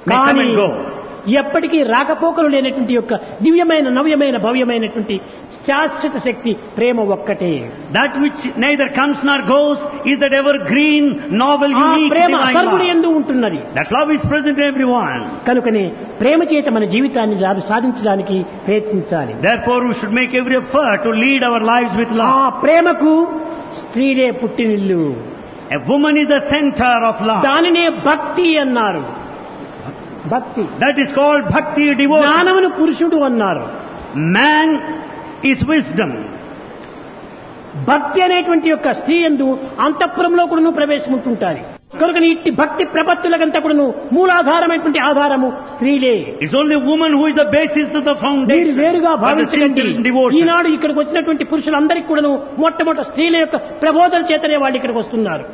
may come కానీ and go. ఎప్పటికీ రాకపోకలు లేనటువంటి యొక్క దివ్యమైన నవ్యమైన భవ్యమైనటువంటి శాశ్వత శక్తి ప్రేమ ఒక్కటే That which neither comes nor goes is that evergreen, novel, ఆ unique, ప్రేమ divine సర్వుని love. ఎందు ఉంటున్నది That love is present in everyone. కనుకనే ప్రేమ చేత మన జీవితాన్ని జా- సాధించడానికి ప్రయత్నించాలి Therefore, we should make every effort to lead our lives with ఆ love. ప్రేమకు స్త్రీలే పుట్టినిల్లు A woman is the center of love. దానినే భక్తి అన్నారు భక్తి That is called bhakti devotion. జ్ఞానమును పురుషుడు అన్నారు Man is wisdom. భక్తి అనేటువంటి యొక్క స్త్రీ ఎందు అంతఃపురంలో కూడా ప్రవేశం ఉంటుంటారు కనుక ఇట్టి భక్తి ప్రపత్తులకంతా కూడా మూలాధారమైనటువంటి ఆధారము స్త్రీలే It's only woman who is the basis of the మీరు foundation. వేరుగా of the భావించకండి sincere devotion. ఈనాడు ఇక్కడికి వచ్చినటువంటి పురుషులందరికీ కూడాను మొట్టమొదటి స్త్రీల యొక్క ప్రబోధన చేతనే వాళ్ళు ఇక్కడికి వస్తున్నారు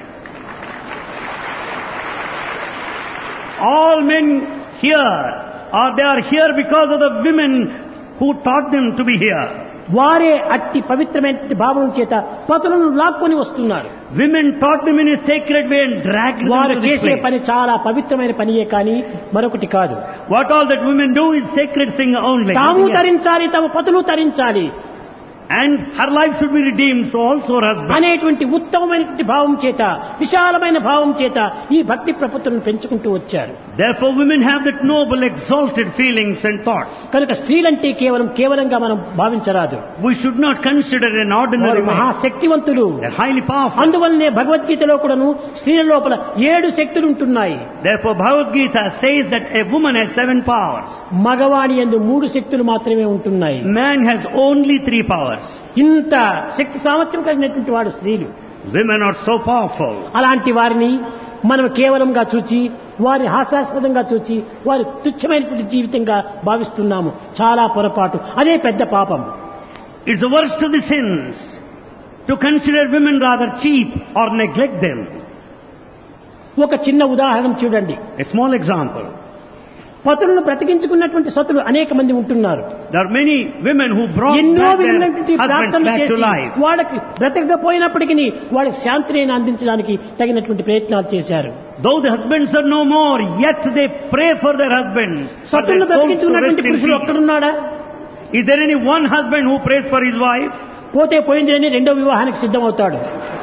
All men here are they are here because of the women who taught them to be here. వారే అట్టి పవిత్రమైన భావం చేత పతులను లాక్కొని వస్తున్నారు Women taught them in a sacred way and dragged them వారు to this చేసే place. పని చాలా పవిత్రమైన పనియే కానీ మరొకటి కాదు What all that women do is sacred thing only. తాము nothing else. తరించాలి తమ పతులు తరించాలి And her life should be redeemed, so also her husband. అనేటువంటి ఉత్తమమైనటువంటి భావం చేత విశాలమైన భావం చేత ఈ భక్తి ప్రపత్తులను పెంచుకుంటూ వచ్చారు Therefore, women have that noble, exalted feelings and thoughts. కనుక స్త్రీలంటే కేవలం కేవలంగా మనం భావించరాదు We should not consider an ordinary వారు man. మహాశక్తివంతులు They're highly powerful. అందువల్లనే భగవద్గీతలో కూడాను స్త్రీల లోపల ఏడు శక్తులు ఉంటున్నాయి Therefore, Bhagavad Gita says that a woman has seven powers. మగవాణి ఎందు మూడు శక్తులు మాత్రమే ఉంటున్నాయి Man has only three powers. ఇంత శక్తి సామర్థ్యం కలిగినటువంటి వాడు స్త్రీలు Women are so powerful. అలాంటి వారిని మనం కేవలంగా చూచి వారి హాస్యాస్పదంగా చూచి వారి తుచ్చమైనటువంటి జీవితంగా భావిస్తున్నాము చాలా పొరపాటు అదే పెద్ద పాపం It's the worst of the sins to consider women rather cheap or neglect them. ఒక చిన్న ఉదాహరణ చూడండి A small example. పతులను బ్రతికించుకున్నటువంటి సతులు అనేక మంది ఉంటున్నారు There are many women who brought ఎన్నో back their విధమైనటువంటి husbands ప్రార్థనలు back to చేసి life. వాళ్ళకి బ్రతకకపోయినప్పటికీ వాళ్ళకి శాంతిని అందించడానికి తగినటువంటి ప్రయత్నాలు చేశారు Though the husbands are no more, yet they pray for their husbands. For their సతులను souls to బ్రతికించుకున్నటువంటి rest in పురుషుడు peace. ఒక్కడున్నాడా Is there any one husband who prays for his wife? పోతే పోయింది అని రెండో వివాహానికి సిద్ధమవుతాడు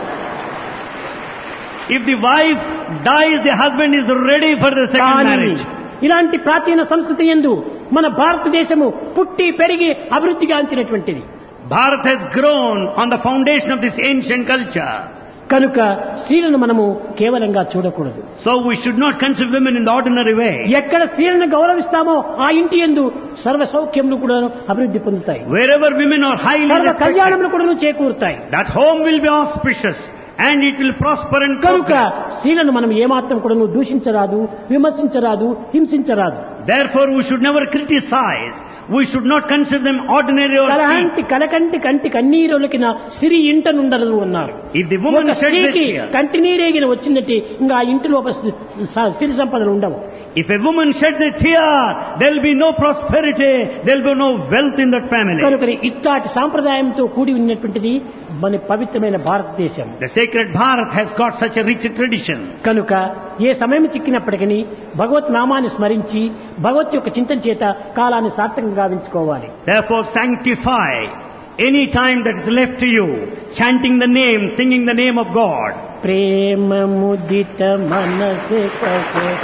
If the wife dies, the husband is ready for the second కానీ marriage. ఇలాంటి ప్రాచీన సంస్కృతి ఎందు మన భారతదేశము పుట్టి పెరిగి అభివృద్ధి గాంచినటువంటిది Bharat has grown on the foundation of this ancient culture. కనుక స్త్రీలను మనము కేవలంగా చూడకూడదు So we should not consider women in the ordinary way. ఎక్కడ స్త్రీలను గౌరవిస్తామో ఆ ఇంటి ఎందు సర్వ సౌఖ్యములు కూడా అభివృద్ధి పొందుతాయి Wherever women are highly సర్వ respected, కళ్యాణములు కూడా చేకూరుతాయి that home will be auspicious and it will prosper and కనుక progress. స్త్రీలను మనం ఏమాత్రం కూడా దూషించరాదు విమర్శించరాదు హింసించరాదు Therefore we should never criticize. We should not consider them ordinary or cheap. కలహంటి కలకంటి కంటి కన్నీరులకిన సిరి ఇంట నుండరు అన్నారు If the woman ఒక sheds a స్త్రీకి tear, కంటి నీరేగిన వచ్చినట్టు ఇంకా ఆ ఇంటి లోపల సి- స- సిరి సంపదలు ఉండవు if a woman sheds a tear, there will be no prosperity, there will be no wealth in that family. కనుక ఇట్లాంటి సాంప్రదాయంతో కూడి ఉన్నటువంటిది మన పవిత్రమైన భారతదేశం The sacred Bharat has got such a rich tradition. కనుక ఏ సమయం చిక్కినప్పటికీ భగవత్ నామాన్ని స్మరించి భగవత్ యొక్క చింతన చేత కాలాన్ని సార్థకంగా గావించుకోవాలి Therefore sanctify any time that is left to you, chanting the name, singing the name of God. ప్రేమ ముదిత మనసే